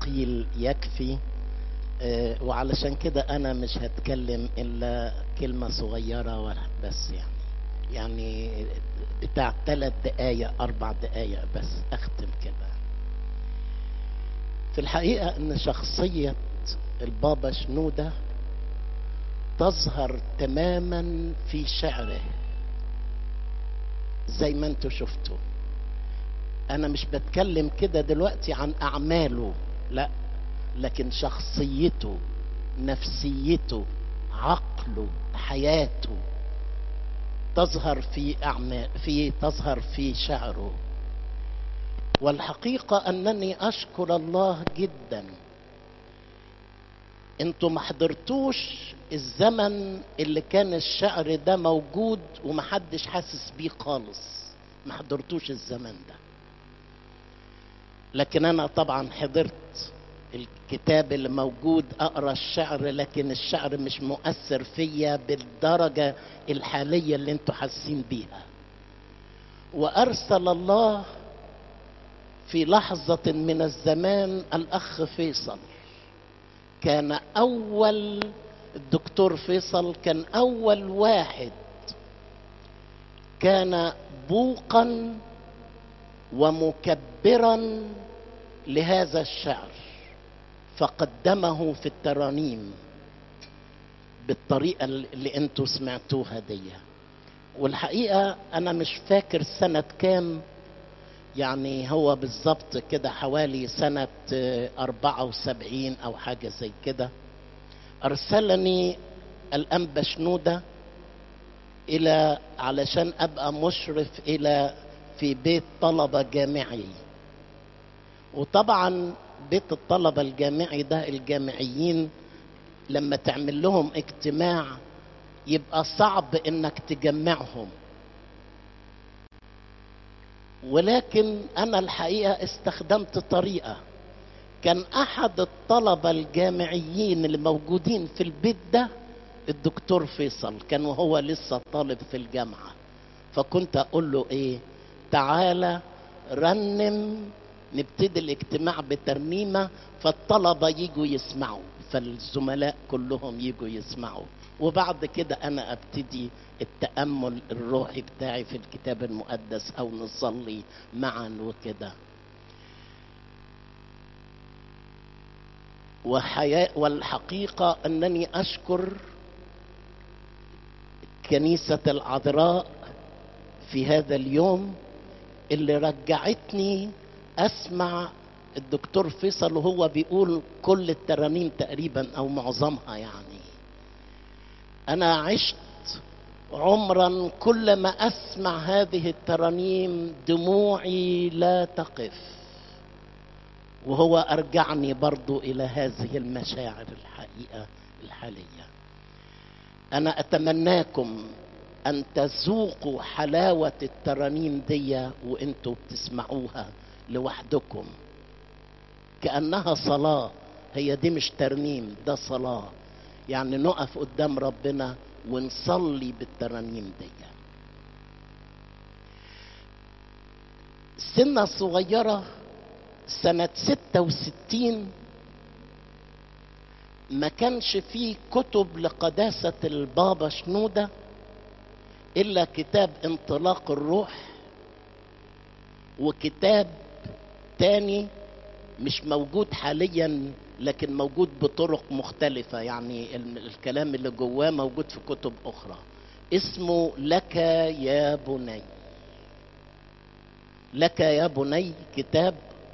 قيل يكفي آه، وعلشان كده انا مش هتكلم الا كلمة صغيرة بس يعني يعني بتاع ثلاث دقايق اربع دقايق بس اختم كده في الحقيقة ان شخصية البابا شنودة تظهر تماما في شعره زي ما انتوا شفتوا انا مش بتكلم كده دلوقتي عن اعماله لا لكن شخصيته نفسيته عقله حياته تظهر في أعمال في تظهر في شعره والحقيقة أنني أشكر الله جدا انتوا ما حضرتوش الزمن اللي كان الشعر ده موجود ومحدش حاسس بيه خالص ما حضرتوش الزمن ده لكن انا طبعا حضرت الكتاب اللي موجود اقرا الشعر لكن الشعر مش مؤثر فيا بالدرجه الحاليه اللي انتوا حاسين بيها وارسل الله في لحظه من الزمان الاخ فيصل كان اول الدكتور فيصل كان اول واحد كان بوقا ومكبرا لهذا الشعر فقدمه في الترانيم بالطريقه اللي انتوا سمعتوها دي والحقيقه انا مش فاكر سنه كام يعني هو بالظبط كده حوالي سنة أربعة وسبعين أو حاجة زي كده أرسلني الأنبا شنودة إلى علشان أبقى مشرف إلى في بيت طلبة جامعي وطبعا بيت الطلبة الجامعي ده الجامعيين لما تعمل لهم اجتماع يبقى صعب انك تجمعهم ولكن انا الحقيقة استخدمت طريقة كان احد الطلبة الجامعيين اللي موجودين في البيت ده الدكتور فيصل كان وهو لسه طالب في الجامعة فكنت اقول له ايه تعالى رنم نبتدي الاجتماع بترنيمة فالطلبة يجوا يسمعوا فالزملاء كلهم يجوا يسمعوا وبعد كده أنا أبتدي التأمل الروحي بتاعي في الكتاب المقدس أو نصلي معا وكده وحياة والحقيقة أنني أشكر كنيسة العذراء في هذا اليوم اللي رجعتني اسمع الدكتور فيصل وهو بيقول كل الترانيم تقريبا او معظمها يعني انا عشت عمرا كلما اسمع هذه الترانيم دموعي لا تقف وهو ارجعني برضو الى هذه المشاعر الحقيقه الحاليه انا اتمناكم ان تذوقوا حلاوه الترانيم دي وانتوا بتسمعوها لوحدكم كانها صلاه هي دي مش ترنيم ده صلاه يعني نقف قدام ربنا ونصلي بالترانيم دي سنة صغيرة سنة ستة وستين ما كانش فيه كتب لقداسة البابا شنودة إلا كتاب انطلاق الروح وكتاب تاني مش موجود حاليا لكن موجود بطرق مختلفة يعني الكلام اللي جواه موجود في كتب أخرى اسمه لك يا بني لك يا بني كتاب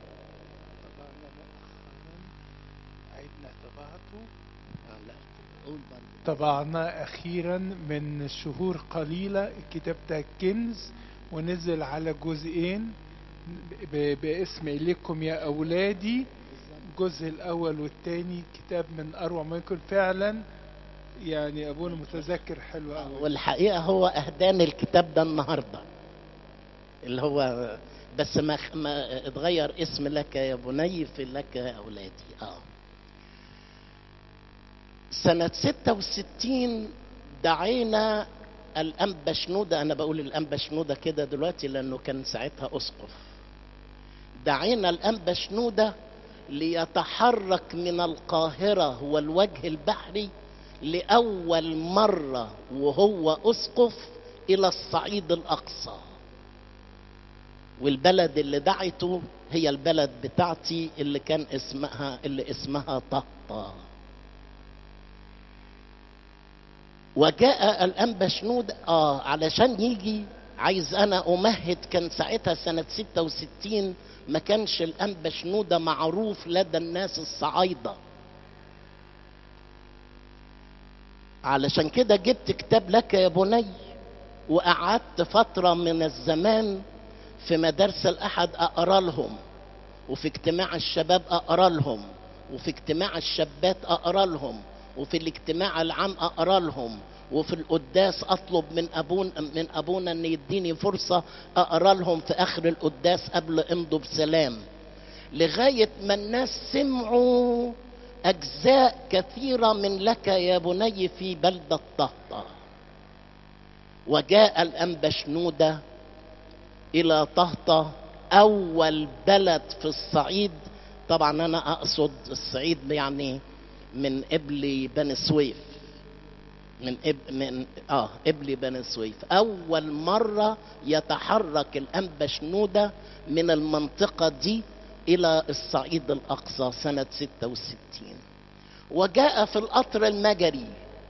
طبعنا أخيرا من شهور قليلة الكتاب ده كنز ونزل على جزئين باسم إليكم يا أولادي الجزء الأول والثاني كتاب من أروع ما يكون فعلا يعني أبونا متذكر حلو أوي والحقيقة هو أهداني الكتاب ده النهاردة اللي هو بس ما, ما اتغير اسم لك يا بني في لك يا أولادي آه سنة 66 دعينا الأنبا شنودة أنا بقول الأنبا شنودة كده دلوقتي لأنه كان ساعتها أسقف دعينا الأنبا شنودة ليتحرك من القاهرة والوجه البحري لأول مرة وهو أسقف إلى الصعيد الأقصى والبلد اللي دعته هي البلد بتاعتي اللي كان اسمها اللي اسمها طهطا وجاء الأنبا شنود آه علشان يجي عايز أنا أمهد كان ساعتها سنة 66 ما كانش الأنبا شنودة معروف لدى الناس الصعايدة علشان كده جبت كتاب لك يا بني وقعدت فترة من الزمان في مدارس الأحد أقرأ لهم وفي اجتماع الشباب أقرأ لهم وفي اجتماع الشابات أقرأ لهم وفي الاجتماع العام أقرأ لهم وفي القداس أطلب من أبون من أبونا أن يديني فرصة أقرأ لهم في آخر القداس قبل امضوا بسلام لغاية ما الناس سمعوا أجزاء كثيرة من لك يا بني في بلدة طهطا وجاء الأنبا شنودة إلى طهطا أول بلد في الصعيد طبعا أنا أقصد الصعيد يعني من قبل بني سويف من إب من اه قبل بني سويف اول مره يتحرك الانبا شنوده من المنطقه دي الى الصعيد الاقصى سنه 66 وجاء في القطر المجري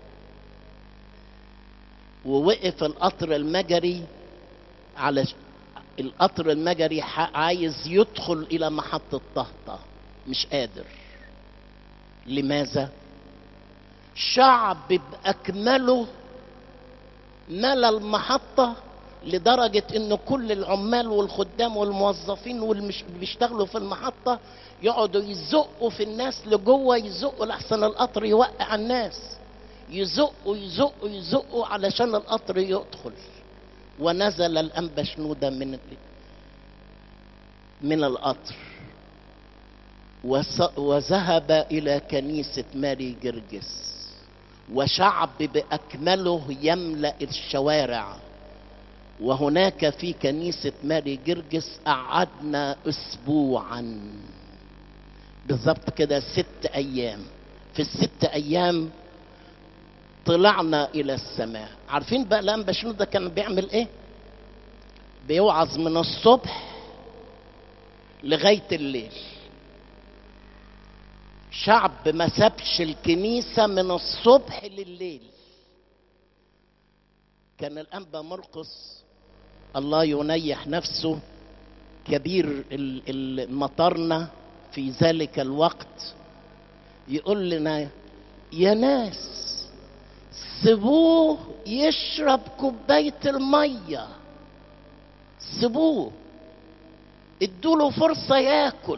ووقف القطر المجري على القطر المجري عايز يدخل الى محطه طهطا مش قادر لماذا شعب باكمله ملا المحطه لدرجه ان كل العمال والخدام والموظفين واللي بيشتغلوا في المحطه يقعدوا يزقوا في الناس لجوه يزقوا لحسن القطر يوقع الناس يزقوا يزقوا يزقوا علشان القطر يدخل ونزل الانبا شنوده من من القطر وذهب الى كنيسه ماري جرجس وشعب باكمله يملا الشوارع وهناك في كنيسه ماري جرجس قعدنا اسبوعا بالظبط كده ست ايام في الست ايام طلعنا الى السماء عارفين بقى الانبا شنودة كان بيعمل ايه بيوعظ من الصبح لغايه الليل شعب ما سابش الكنيسة من الصبح لليل كان الأنبا مرقس الله ينيح نفسه كبير المطرنة في ذلك الوقت يقول لنا يا ناس سيبوه يشرب كوباية المية سيبوه ادوله فرصة ياكل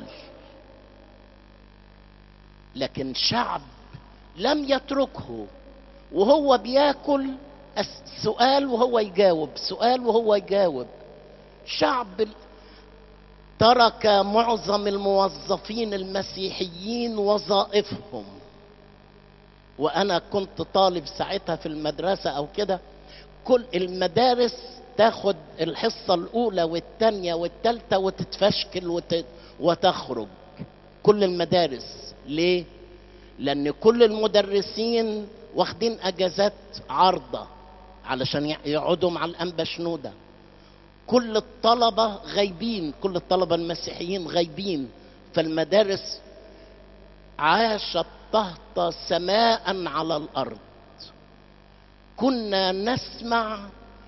لكن شعب لم يتركه وهو بياكل سؤال وهو يجاوب سؤال وهو يجاوب شعب ترك معظم الموظفين المسيحيين وظائفهم وانا كنت طالب ساعتها في المدرسه او كده كل المدارس تاخد الحصه الاولى والثانيه والثالثه وتتفشكل وت... وتخرج كل المدارس ليه لان كل المدرسين واخدين اجازات عارضه علشان يقعدوا مع الانبا شنوده كل الطلبه غايبين كل الطلبه المسيحيين غايبين فالمدارس عاشت تهطى سماء على الارض كنا نسمع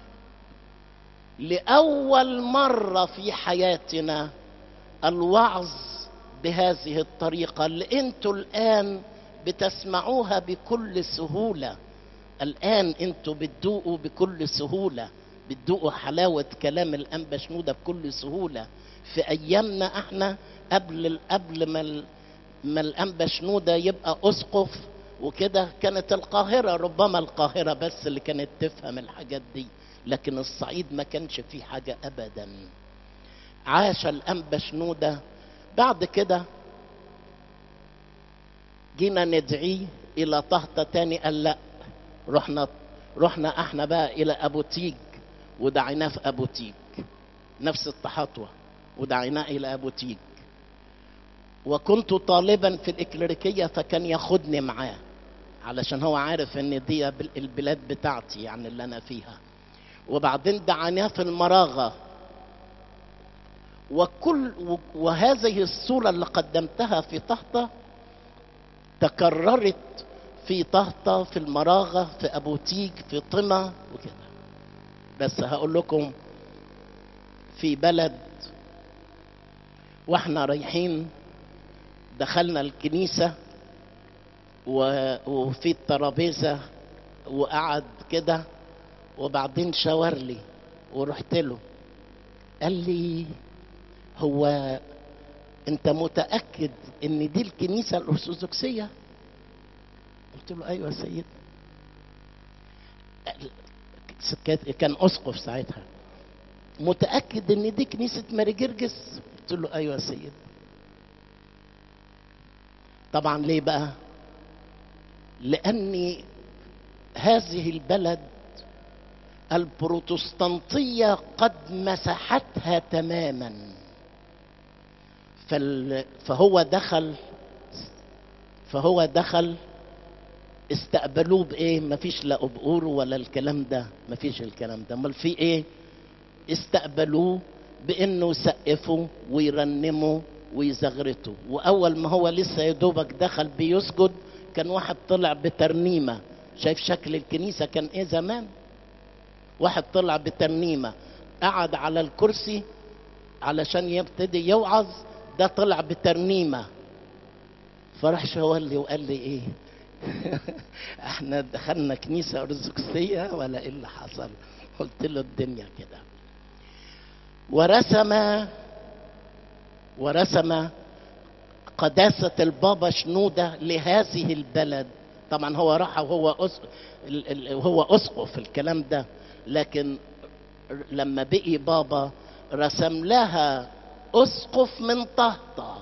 لاول مره في حياتنا الوعظ بهذه الطريقه اللي انتوا الان بتسمعوها بكل سهوله الان انتوا بتدوقوا بكل سهوله بتدوقوا حلاوه كلام الانبا شنوده بكل سهوله في ايامنا احنا قبل قبل ما ما الانبا شنوده يبقى اسقف وكده كانت القاهره ربما القاهره بس اللي كانت تفهم الحاجات دي لكن الصعيد ما كانش فيه حاجه ابدا عاش الانبا شنوده بعد كده جينا ندعيه الى طهطة تاني قال لا رحنا رحنا احنا بقى الى ابو تيج ودعيناه في ابو تيج نفس التحطوة ودعيناه الى ابو تيج وكنت طالبا في الإكليريكية فكان ياخدني معاه علشان هو عارف ان دي البلاد بتاعتي يعني اللي انا فيها وبعدين دعاناه في المراغة وكل وهذه الصورة اللي قدمتها في طهطة تكررت في طهطة في المراغة في أبو تيج في طمة وكده بس هقول لكم في بلد واحنا رايحين دخلنا الكنيسة وفي الترابيزة وقعد كده وبعدين شاور لي ورحت له قال لي هو انت متأكد ان دي الكنيسة الارثوذكسية قلت له ايوه يا سيد كان اسقف ساعتها متأكد ان دي كنيسة ماري جرجس قلت له ايوه يا سيد طبعا ليه بقى لان هذه البلد البروتستانتيه قد مسحتها تماما فال... فهو دخل فهو دخل استقبلوه بايه مفيش لا قبور ولا الكلام ده مفيش الكلام ده امال في ايه استقبلوه بانه يسقفوا ويرنموا ويزغرته واول ما هو لسه يا دوبك دخل بيسجد كان واحد طلع بترنيمه شايف شكل الكنيسه كان ايه زمان واحد طلع بترنيمه قعد على الكرسي علشان يبتدي يوعظ ده طلع بترنيمه فراح شاور لي وقال لي ايه احنا دخلنا كنيسه ارثوذكسيه ولا ايه اللي حصل قلت له الدنيا كده ورسم ورسم قداسة البابا شنودة لهذه البلد طبعا هو راح وهو أس... وهو أسقف الكلام ده لكن لما بقي بابا رسم لها أسقف من طهطة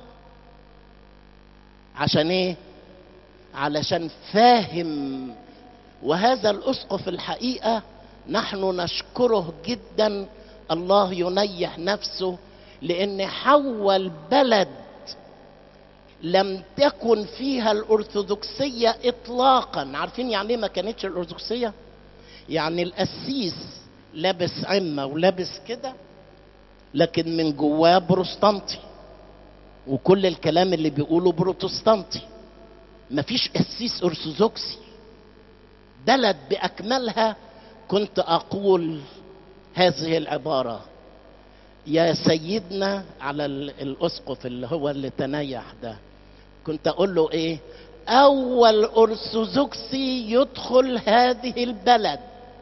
عشان ايه علشان فاهم وهذا الأسقف الحقيقة نحن نشكره جدا الله ينيح نفسه لأن حول بلد لم تكن فيها الأرثوذكسية إطلاقا عارفين يعني إيه ما كانتش الأرثوذكسية يعني القسيس لابس عمة ولابس كده لكن من جواه بروستانتي وكل الكلام اللي بيقوله بروتستانتي مفيش قسيس أرثوذكسي بلد بأكملها كنت أقول هذه العبارة يا سيدنا على الأسقف اللي هو اللي تنيح ده كنت أقول له إيه أول أرثوذكسي يدخل هذه البلد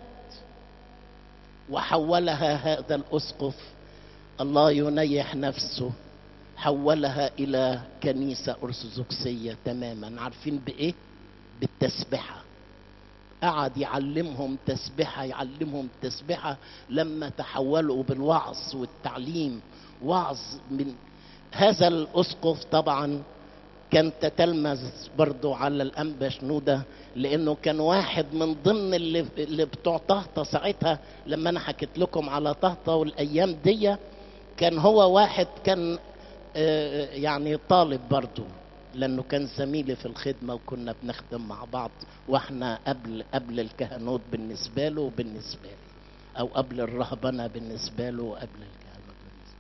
وحولها هذا الأسقف الله ينيح نفسه حولها إلى كنيسة أرثوذكسية تماما عارفين بإيه؟ بالتسبحة قعد يعلمهم تسبحة يعلمهم تسبحة لما تحولوا بالوعظ والتعليم وعظ من هذا الأسقف طبعا كان تتلمذ برضو على الأنبا شنودة لأنه كان واحد من ضمن اللي, اللي بتوع طهطة ساعتها لما أنا حكيت لكم على طهطة والأيام دي كان هو واحد كان يعني طالب برضو لانه كان زميلي في الخدمه وكنا بنخدم مع بعض واحنا قبل قبل الكهنوت بالنسبه له وبالنسبه لي او قبل الرهبنه بالنسبه له وقبل الكهنوت بالنسبه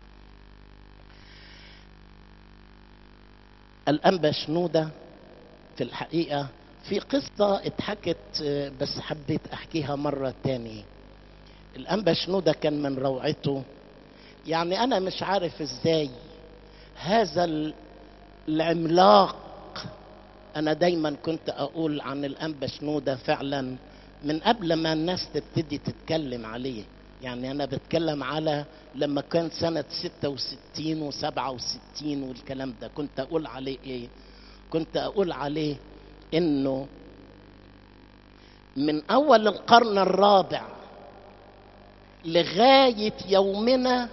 لي. الانبا شنوده في الحقيقه في قصه اتحكت بس حبيت احكيها مره تاني الانبا شنوده كان من روعته يعني انا مش عارف ازاي هذا العملاق انا دايما كنت اقول عن الانبا شنوده فعلا من قبل ما الناس تبتدي تتكلم عليه يعني انا بتكلم على لما كان سنة 66 و67 والكلام ده كنت اقول عليه ايه كنت اقول عليه انه من اول القرن الرابع لغاية يومنا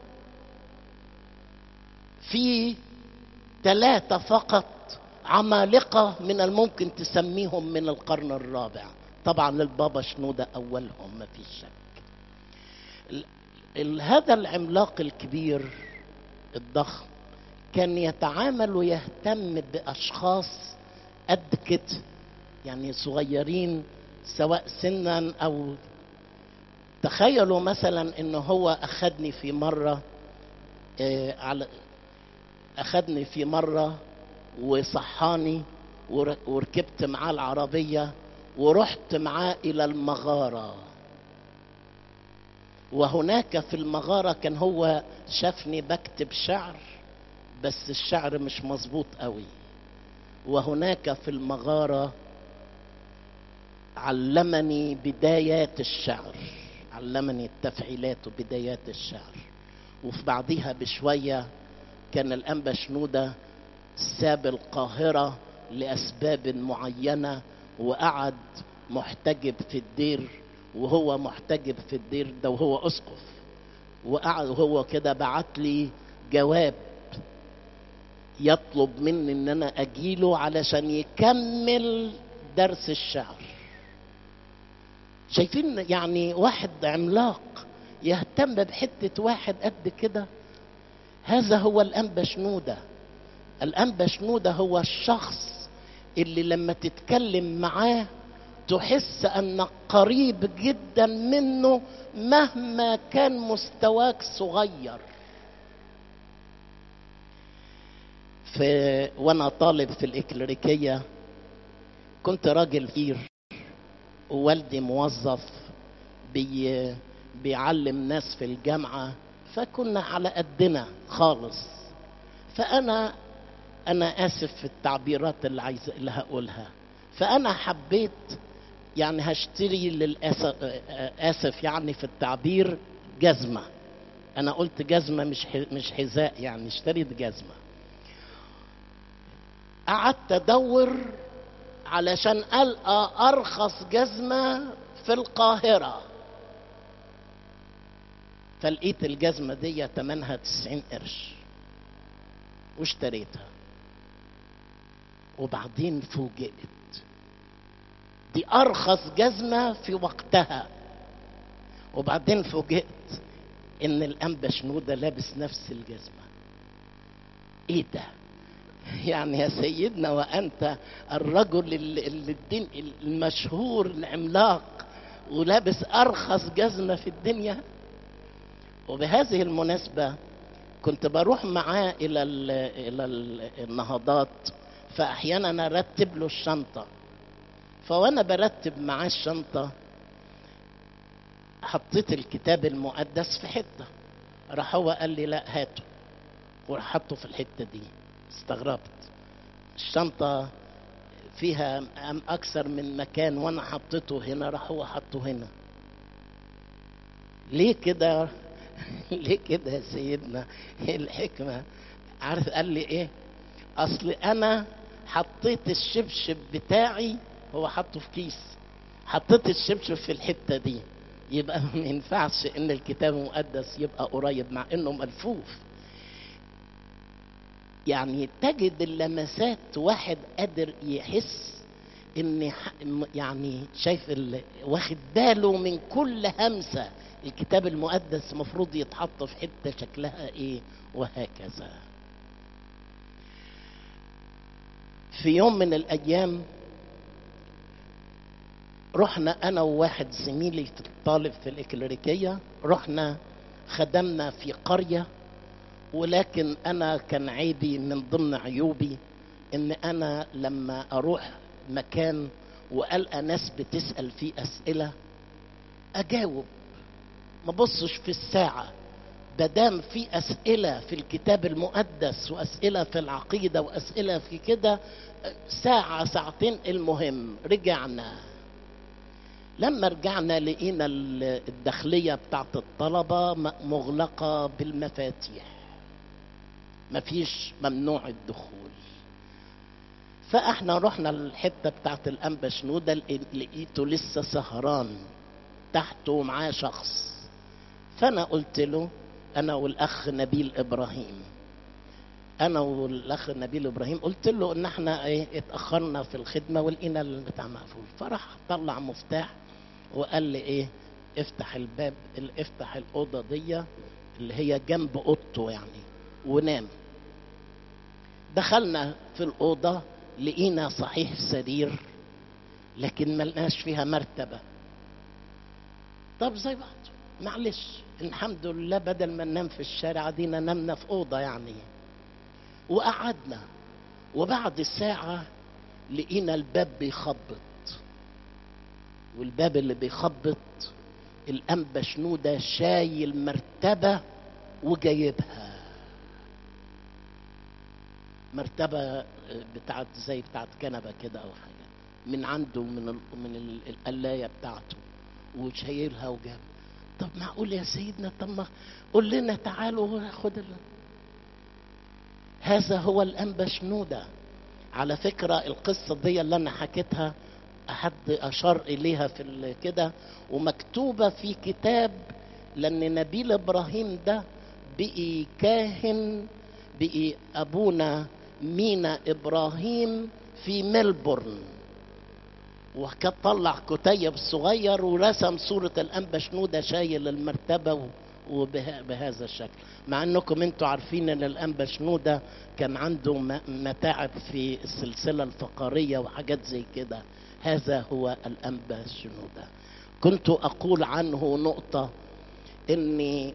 في ثلاثة فقط عمالقة من الممكن تسميهم من القرن الرابع طبعا البابا شنودة أولهم ما فيش شك ال ال هذا العملاق الكبير الضخم كان يتعامل ويهتم باشخاص قد كده يعني صغيرين سواء سنا او تخيلوا مثلا ان هو اخدني في مره آه على اخدني في مره وصحاني ور- وركبت معاه العربيه ورحت معاه الى المغاره وهناك في المغاره كان هو شافني بكتب شعر بس الشعر مش مظبوط قوي وهناك في المغاره علمني بدايات الشعر علمني التفعيلات وبدايات الشعر وفي بعدها بشوية كان الأنبا شنودة ساب القاهرة لأسباب معينة وقعد محتجب في الدير وهو محتجب في الدير ده وهو أسقف وقعد هو كده بعت لي جواب يطلب مني ان انا اجيله علشان يكمل درس الشعر شايفين يعني واحد عملاق يهتم بحتة واحد قد كده هذا هو الأنبا شنودة الأنبا شنودة هو الشخص اللي لما تتكلم معاه تحس أنك قريب جدا منه مهما كان مستواك صغير في وانا طالب في الإكليريكية كنت راجل فقير ووالدي موظف بي بيعلم ناس في الجامعة فكنا على قدنا خالص فأنا أنا آسف في التعبيرات اللي عايز اللي هقولها فأنا حبيت يعني هشتري للأسف آسف يعني في التعبير جزمة أنا قلت جزمة مش مش حذاء يعني اشتريت جزمة قعدت أدور علشان ألقى أرخص جزمة في القاهرة فلقيت الجزمة دي تمنها تسعين قرش واشتريتها وبعدين فوجئت دي أرخص جزمة في وقتها وبعدين فوجئت إن الأنبا شنودة لابس نفس الجزمة إيه ده؟ يعني يا سيدنا وانت الرجل اللي الدين المشهور العملاق ولابس ارخص جزمه في الدنيا وبهذه المناسبه كنت بروح معاه الى ال الى ال النهضات فاحيانا ارتب له الشنطه فوانا برتب معاه الشنطه حطيت الكتاب المقدس في حته راح هو قال لي لا هاته وراح حطه في الحته دي استغربت الشنطة فيها أكثر من مكان وأنا حطيته هنا راح هو حطه هنا ليه كده ليه كده يا سيدنا الحكمة عارف قال لي إيه أصل أنا حطيت الشبشب بتاعي هو حطه في كيس حطيت الشبشب في الحتة دي يبقى ما ينفعش ان الكتاب المقدس يبقى قريب مع انه ملفوف يعني تجد اللمسات واحد قادر يحس ان يعني شايف واخد باله من كل همسه الكتاب المقدس المفروض يتحط في حته شكلها ايه وهكذا في يوم من الايام رحنا انا وواحد زميلي في الطالب في الاكليريكيه رحنا خدمنا في قريه ولكن انا كان عيبي من ضمن عيوبي ان انا لما اروح مكان والقى ناس بتسال فيه اسئله اجاوب ما بصش في الساعه دام في اسئله في الكتاب المقدس واسئله في العقيده واسئله في كده ساعه ساعتين المهم رجعنا لما رجعنا لقينا الداخليه بتاعت الطلبه مغلقه بالمفاتيح مفيش ممنوع الدخول فاحنا رحنا الحته بتاعت الانبا شنوده لقيته لسه سهران تحته ومعاه شخص فانا قلت له انا والاخ نبيل ابراهيم انا والاخ نبيل ابراهيم قلت له ان احنا ايه اتاخرنا في الخدمه ولقينا البتاع مقفول فراح طلع مفتاح وقال لي ايه افتح الباب افتح الاوضه دي اللي هي جنب اوضته يعني ونام دخلنا في الأوضة لقينا صحيح سرير لكن ملناش فيها مرتبة طب زي بعض معلش الحمد لله بدل ما ننام في الشارع دينا نمنا في أوضة يعني وقعدنا وبعد ساعة لقينا الباب بيخبط والباب اللي بيخبط الأنبا شنودة شايل مرتبة وجايبها مرتبة بتاعت زي بتاعت كنبة كده أو حاجة من عنده من ال من ال- القلاية بتاعته وشايلها وجاب طب معقول يا سيدنا طب ما قول لنا تعالوا خد ال... هذا هو الأنبا شنودة على فكرة القصة دي اللي أنا حكيتها أحد أشار إليها في ال- كده ومكتوبة في كتاب لأن نبيل إبراهيم ده بقي كاهن بقي أبونا مينا إبراهيم في ملبورن وكان طلع كتيب صغير ورسم صورة الأنبا شنودة شايل المرتبة وبهذا الشكل مع انكم انتوا عارفين ان الانبا شنودة كان عنده م- متاعب في السلسلة الفقرية وحاجات زي كده هذا هو الانبا شنودة كنت اقول عنه نقطة اني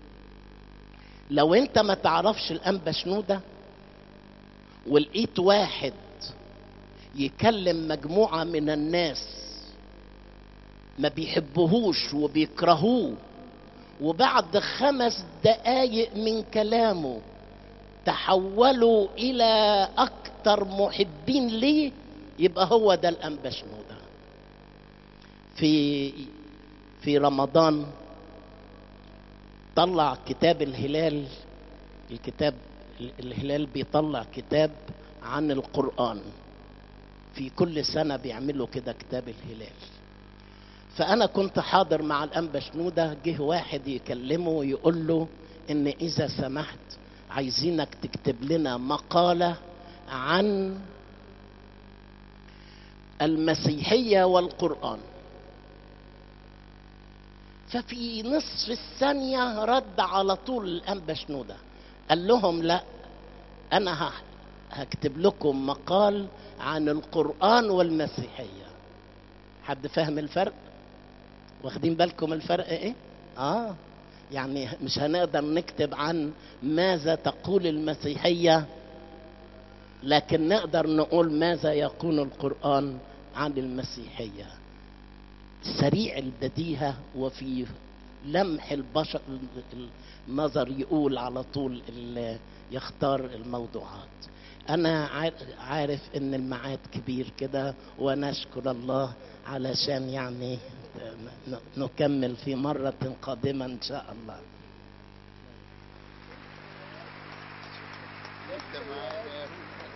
لو انت ما تعرفش الانبا شنودة ولقيت واحد يكلم مجموعة من الناس ما بيحبوهوش وبيكرهوه وبعد خمس دقايق من كلامه تحولوا إلى أكثر محبين ليه يبقى هو ده الأنبا شنودة في في رمضان طلع كتاب الهلال الكتاب الهلال بيطلع كتاب عن القرآن في كل سنة بيعملوا كده كتاب الهلال فأنا كنت حاضر مع الأنبا شنودة جه واحد يكلمه ويقول له إن إذا سمحت عايزينك تكتب لنا مقالة عن المسيحية والقرآن ففي نصف الثانية رد على طول الأنبا شنودة قال لهم لا أنا ه- هكتب لكم مقال عن القرآن والمسيحية حد فاهم الفرق واخدين بالكم الفرق ايه اه يعني مش هنقدر نكتب عن ماذا تقول المسيحية لكن نقدر نقول ماذا يقول القرآن عن المسيحية سريع البديهة وفي لمح البشر النظر يقول على طول ال- يختار الموضوعات انا عار- عارف ان الميعاد كبير كده ونشكر الله علشان يعني ن- نكمل في مرة قادمة ان شاء الله انت معايا